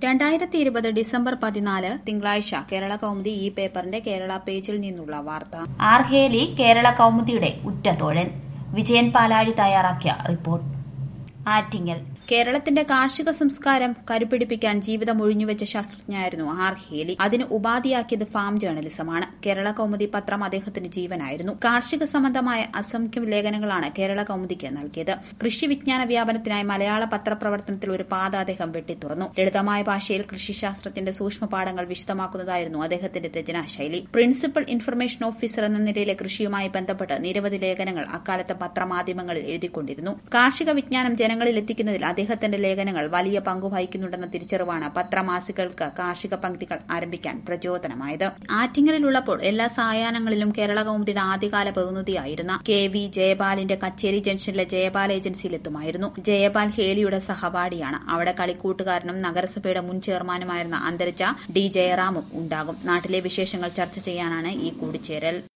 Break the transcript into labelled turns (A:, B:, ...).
A: രണ്ടായിരത്തി ഇരുപത് ഡിസംബർ പതിനാല് തിങ്കളാഴ്ച കേരള കൗമുദി ഈ പേപ്പറിന്റെ കേരള പേജിൽ നിന്നുള്ള വാർത്ത
B: ആർഹേലി കേരള കൗമുദിയുടെ ഉറ്റതോഴൻ വിജയൻ പാലാഴി തയ്യാറാക്കിയ റിപ്പോർട്ട് ആറ്റിങ്ങൽ
A: കേരളത്തിന്റെ കാർഷിക സംസ്കാരം കരുപിടിപ്പിക്കാൻ ജീവിതം ഒഴിഞ്ഞുവെച്ച ശാസ്ത്രജ്ഞനായിരുന്നു ആർ ഹേലി അതിന് ഉപാധിയാക്കിയത് ഫാം ജേർണലിസമാണ് കേരള കൗമുദി പത്രം അദ്ദേഹത്തിന് ജീവനായിരുന്നു കാർഷിക സംബന്ധമായ അസംഖ്യം ലേഖനങ്ങളാണ് കേരള കൗമുദിക്ക് നൽകിയത് കൃഷി വിജ്ഞാന വ്യാപനത്തിനായി മലയാള പത്രപ്രവർത്തനത്തിൽ ഒരു പാത അദ്ദേഹം വെട്ടിത്തുറന്നു ലളിതമായ ഭാഷയിൽ കൃഷിശാസ്ത്രത്തിന്റെ സൂക്ഷ്മപാഠങ്ങൾ വിശദമാക്കുന്നതായിരുന്നു അദ്ദേഹത്തിന്റെ രചനാശൈലി പ്രിൻസിപ്പൽ ഇൻഫർമേഷൻ ഓഫീസർ എന്ന നിലയിലെ കൃഷിയുമായി ബന്ധപ്പെട്ട് നിരവധി ലേഖനങ്ങൾ അക്കാലത്ത് പത്രമാധ്യമങ്ങളിൽ എഴുതിക്കൊണ്ടിരുന്നു കാർഷിക വിജ്ഞാനം ജനങ്ങളിൽ എത്തിക്കുന്നതിൽ അദ്ദേഹത്തിന്റെ ലേഖനങ്ങൾ വലിയ പങ്കു വഹിക്കുന്നുണ്ടെന്ന തിരിച്ചറിവാണ് പത്രമാസികൾക്ക് കാർഷിക പങ്ക്തികൾ ആരംഭിക്കാൻ പ്രചോദനമായത് ആറ്റിങ്ങലിലുള്ളപ്പോൾ എല്ലാ സായാഹ്നങ്ങളിലും കേരള കൗമുദിയുടെ ആദ്യകാല പ്രതിനിധിയായിരുന്ന കെ വി ജയപാലിന്റെ കച്ചേരി ജംഗ്ഷനിലെ ജയപാൽ ഏജൻസിയിലെത്തുമായിരുന്നു ജയപാൽ ഹേലിയുടെ സഹപാഠിയാണ് അവിടെ കളിക്കൂട്ടുകാരനും നഗരസഭയുടെ മുൻ ചെയർമാനുമായിരുന്ന അന്തരിച്ച ഡി ജയറാമും ഉണ്ടാകും നാട്ടിലെ വിശേഷങ്ങൾ ചർച്ച ചെയ്യാനാണ് ഈ കൂടിച്ചേരൽ